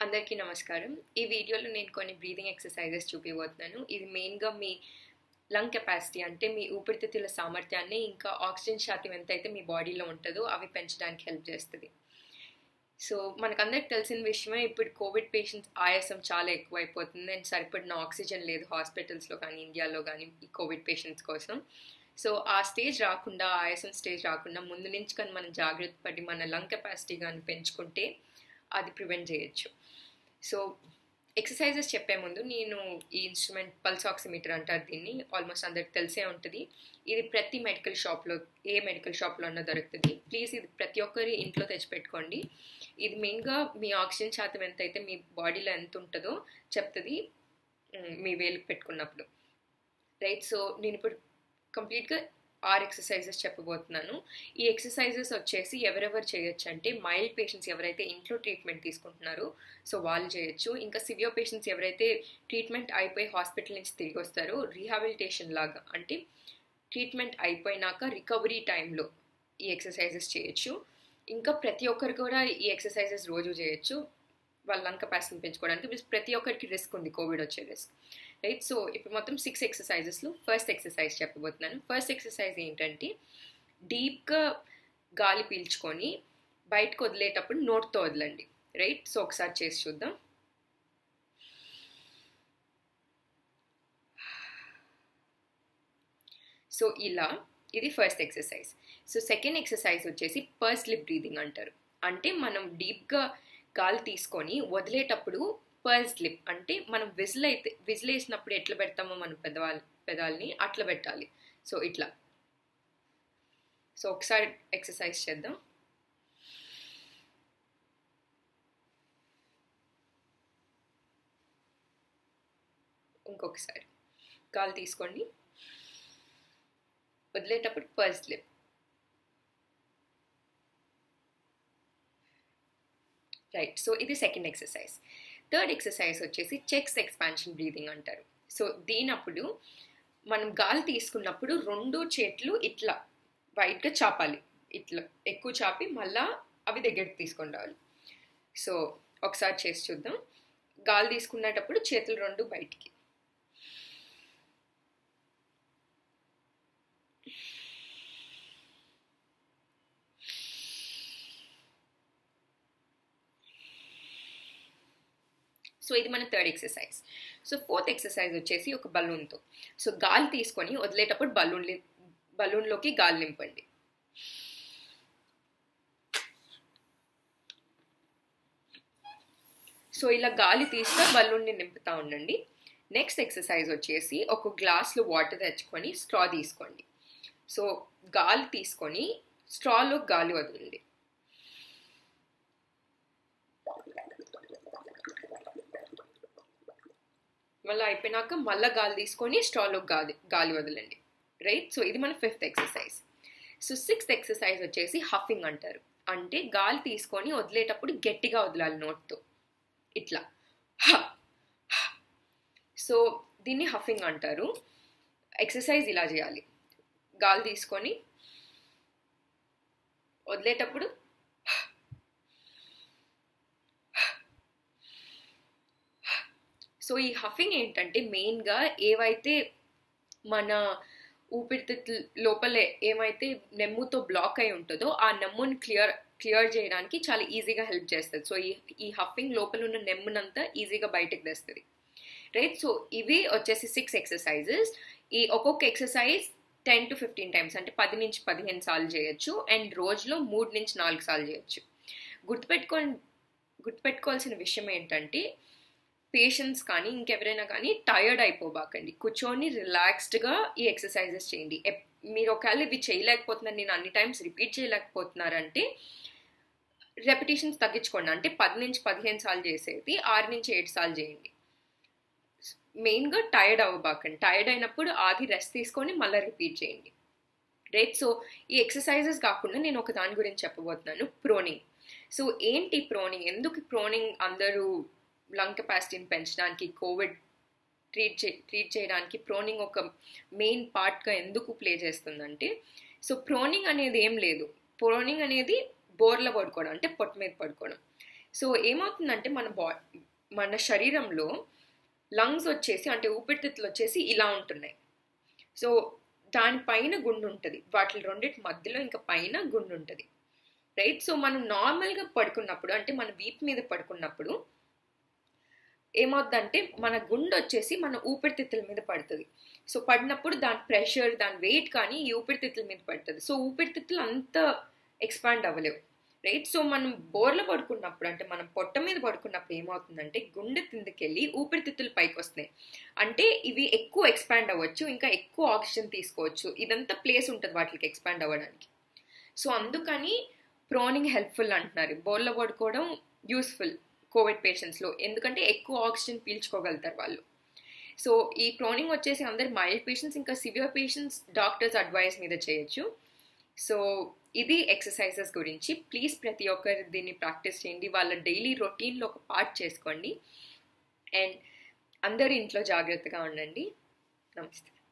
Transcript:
అందరికీ నమస్కారం ఈ వీడియోలో నేను కొన్ని బ్రీతింగ్ ఎక్సర్సైజెస్ చూపిపోతున్నాను ఇది మెయిన్గా మీ లంగ్ కెపాసిటీ అంటే మీ ఊపిరితిత్తుల సామర్థ్యాన్ని ఇంకా ఆక్సిజన్ శాతం ఎంతైతే మీ బాడీలో ఉంటుందో అవి పెంచడానికి హెల్ప్ చేస్తుంది సో మనకందరికి తెలిసిన విషయమే ఇప్పుడు కోవిడ్ పేషెంట్స్ ఆయాసం చాలా ఎక్కువైపోతుంది అండ్ సరిపడిన ఆక్సిజన్ లేదు హాస్పిటల్స్లో కానీ ఇండియాలో కానీ ఈ కోవిడ్ పేషెంట్స్ కోసం సో ఆ స్టేజ్ రాకుండా ఆయాసం స్టేజ్ రాకుండా ముందు నుంచి కానీ మనం జాగ్రత్త పడి మన లంగ్ కెపాసిటీ కానీ పెంచుకుంటే అది ప్రివెంట్ చేయొచ్చు సో ఎక్సర్సైజెస్ చెప్పే ముందు నేను ఈ ఇన్స్ట్రుమెంట్ పల్స్ ఆక్సిమీటర్ అంటారు దీన్ని ఆల్మోస్ట్ అందరికి తెలిసే ఉంటుంది ఇది ప్రతి మెడికల్ షాప్లో ఏ మెడికల్ షాప్లో అన్నా దొరుకుతుంది ప్లీజ్ ఇది ప్రతి ఒక్కరి ఇంట్లో తెచ్చిపెట్టుకోండి ఇది మెయిన్గా మీ ఆక్సిజన్ శాతం ఎంతైతే మీ బాడీలో ఎంత ఉంటుందో చెప్తుంది మీ వేలుకు పెట్టుకున్నప్పుడు రైట్ సో నేను ఇప్పుడు కంప్లీట్గా ఆర్ ఎక్సర్సైజెస్ చెప్పబోతున్నాను ఈ ఎక్సర్సైజెస్ వచ్చేసి ఎవరెవరు చేయొచ్చు అంటే మైల్డ్ పేషెంట్స్ ఎవరైతే ఇంట్లో ట్రీట్మెంట్ తీసుకుంటున్నారో సో వాళ్ళు చేయొచ్చు ఇంకా సివియర్ పేషెంట్స్ ఎవరైతే ట్రీట్మెంట్ అయిపోయి హాస్పిటల్ నుంచి తిరిగి వస్తారో రీహాబిలిటేషన్ లాగా అంటే ట్రీట్మెంట్ అయిపోయినాక రికవరీ టైంలో ఈ ఎక్సర్సైజెస్ చేయొచ్చు ఇంకా ప్రతి ఒక్కరు కూడా ఈ ఎక్సర్సైజెస్ రోజు చేయొచ్చు వాళ్ళ లంగ్ కెపాసిటీని పెంచుకోవడానికి ప్రతి ఒక్కరికి రిస్క్ ఉంది కోవిడ్ వచ్చే రిస్క్ రైట్ సో ఇప్పుడు మొత్తం సిక్స్ ఎక్సర్సైజెస్లో ఫస్ట్ ఎక్సర్సైజ్ చెప్పబోతున్నాను ఫస్ట్ ఎక్సర్సైజ్ ఏంటంటే డీప్గా గాలి పీల్చుకొని బయటకు వదిలేటప్పుడు నోట్తో వదలండి రైట్ సో ఒకసారి చేసి చూద్దాం సో ఇలా ఇది first exercise so second exercise వచ్చేసి పర్స్ లిప్ బ్రీదింగ్ అంటారు అంటే మనం డీప్గా గాలి తీసుకొని వదిలేటప్పుడు పర్స్ లిప్ అంటే మనం విజిల్ అయితే విజిల్ వేసినప్పుడు ఎట్లా పెడతామో మన పెదవాళ్ళ పెదాలని అట్లా పెట్టాలి సో ఇట్లా సో ఒకసారి ఎక్సర్సైజ్ చేద్దాం ఇంకొకసారి గాలి తీసుకోండి వదిలేటప్పుడు పర్స్ లిప్ రైట్ సో ఇది సెకండ్ ఎక్సర్సైజ్ థర్డ్ ఎక్సర్సైజ్ వచ్చేసి చెక్స్ ఎక్స్పాన్షన్ బ్రీదింగ్ అంటారు సో దీనప్పుడు మనం గాలి తీసుకున్నప్పుడు రెండు చేతులు ఇట్లా వైట్గా చాపాలి ఇట్లా ఎక్కువ చాపి మళ్ళా అవి దగ్గరికి తీసుకొని రావాలి సో ఒకసారి చేసి చూద్దాం గాలి తీసుకునేటప్పుడు చేతులు రెండు బయటికి సో ఇది మన third exercise so fourth exercise వచ్చేసి ఒక బలూన్తో సో గాలి తీసుకొని వదిలేటప్పుడు బలూన్ బలూన్లోకి గాలి నింపండి సో ఇలా గాలి తీస్తూ బలూన్ని నింపుతూ ఉండండి నెక్స్ట్ ఎక్సర్సైజ్ వచ్చేసి ఒక గ్లాస్లో వాటర్ తెచ్చుకొని స్ట్రా తీసుకోండి సో గాలి తీసుకొని స్ట్రాలో గాలి వదలండి మళ్ళీ అయిపోయినాక మళ్ళీ గాలి తీసుకొని స్ట్రాలో గాలి గాలి వదలండి రైట్ సో ఇది మన fifth exercise so sixth exercise వచ్చేసి హఫింగ్ అంటారు అంటే గాలి తీసుకొని వదిలేటప్పుడు గట్టిగా వదలాలి నోట్తో ఇట్లా సో దీన్ని హఫింగ్ అంటారు ఎక్సర్సైజ్ ఇలా చేయాలి గాలి తీసుకొని వదిలేటప్పుడు సో ఈ హఫింగ్ ఏంటంటే మెయిన్గా ఏవైతే మన ఊపిరితిత్తు లోపల ఏమైతే నెమ్ముతో బ్లాక్ అయి ఉంటుందో ఆ నెమ్ముని క్లియర్ క్లియర్ చేయడానికి చాలా ఈజీగా హెల్ప్ చేస్తుంది సో ఈ ఈ హఫింగ్ లోపల ఉన్న నెమ్మునంతా ఈజీగా బయటకు తెస్తుంది రైట్ సో ఇవి వచ్చేసి సిక్స్ ఎక్సర్సైజెస్ ఈ ఒక్కొక్క exercise ten to fifteen times అంటే పది నుంచి పదిహేను సార్లు చేయొచ్చు అండ్ రోజులో మూడు నుంచి నాలుగు సార్లు చేయొచ్చు గుర్తుపెట్టుకో గుర్తుపెట్టుకోవాల్సిన విషయం ఏంటంటే పేషెంట్స్ కానీ ఇంకెవరైనా కానీ టయర్డ్ అయిపోబాకండి కూర్చొని రిలాక్స్డ్గా ఈ ఎక్సర్సైజెస్ చేయండి మీరు ఒకవేళ ఇవి చేయలేకపోతున్నారు నేను అన్ని టైమ్స్ రిపీట్ చేయలేకపోతున్నారంటే రెపిటేషన్స్ తగ్గించుకోండి అంటే పది నుంచి పదిహేను సార్లు చేసేది ఆరు నుంచి ఏడు సార్లు చేయండి మెయిన్గా టైర్డ్ అవ్వబాకండి టైర్డ్ అయినప్పుడు ఆగి రెస్ట్ తీసుకొని మళ్ళీ రిపీట్ చేయండి రైట్ సో ఈ ఎక్సర్సైజెస్ కాకుండా నేను ఒక దాని గురించి చెప్పబోతున్నాను ప్రోనింగ్ సో ఏంటి ప్రోనింగ్ ఎందుకు ప్రోనింగ్ అందరూ లంగ్ కెపాసిటీని పెంచడానికి కోవిడ్ ట్రీట్ చే ట్రీట్ చేయడానికి ప్రోనింగ్ ఒక మెయిన్ పార్ట్గా ఎందుకు ప్లే చేస్తుందంటే సో ప్రోనింగ్ అనేది ఏం లేదు ప్రోనింగ్ అనేది బోర్లో పడుకోవడం అంటే పొట్ట మీద పడుకోవడం సో ఏమవుతుందంటే మన బా మన శరీరంలో లంగ్స్ వచ్చేసి అంటే ఊపిరితిత్తులు వచ్చేసి ఇలా ఉంటున్నాయి సో దానిపైన గుండు ఉంటుంది వాటి రెండింటి మధ్యలో ఇంకా పైన గుండు ఉంటుంది రైట్ సో మనం నార్మల్గా పడుకున్నప్పుడు అంటే మన వీప్ మీద పడుకున్నప్పుడు ఏమవుద్దంటే మన గుండె వచ్చేసి మన ఊపిరితిత్తుల మీద పడుతుంది సో పడినప్పుడు దాని ప్రెషర్ దాని వెయిట్ కానీ ఈ ఊపిరితిత్తుల మీద పడుతుంది సో ఊపిరితిత్తులు అంత ఎక్స్పాండ్ అవ్వలేవు రైట్ సో మనం బోర్లో పడుకున్నప్పుడు అంటే మనం పొట్ట మీద పడుకున్నప్పుడు ఏమవుతుందంటే గుండె కిందకెళ్ళి ఊపిరితిత్తులు పైకి వస్తున్నాయి అంటే ఇవి ఎక్కువ ఎక్స్పాండ్ అవ్వచ్చు ఇంకా ఎక్కువ ఆక్సిజన్ తీసుకోవచ్చు ఇదంతా ప్లేస్ ఉంటుంది వాటికి ఎక్స్పాండ్ అవ్వడానికి సో అందుకని ప్రోనింగ్ హెల్ప్ఫుల్ అంటున్నారు బోర్లో పడుకోవడం యూస్ఫుల్ కోవిడ్ పేషెంట్స్లో ఎందుకంటే ఎక్కువ ఆక్సిజన్ పీల్చుకోగలుగుతారు వాళ్ళు సో ఈ ప్రోనింగ్ వచ్చేసి అందరు మైల్డ్ పేషెంట్స్ ఇంకా సివియర్ పేషెంట్స్ డాక్టర్స్ అడ్వైస్ మీద చేయొచ్చు సో ఇది ఎక్సర్సైజెస్ గురించి ప్లీజ్ ప్రతి ఒక్కరు దీన్ని ప్రాక్టీస్ చేయండి వాళ్ళ డైలీ రొటీన్లో ఒక పార్ట్ చేసుకోండి అండ్ అందరూ ఇంట్లో జాగ్రత్తగా ఉండండి నమస్తే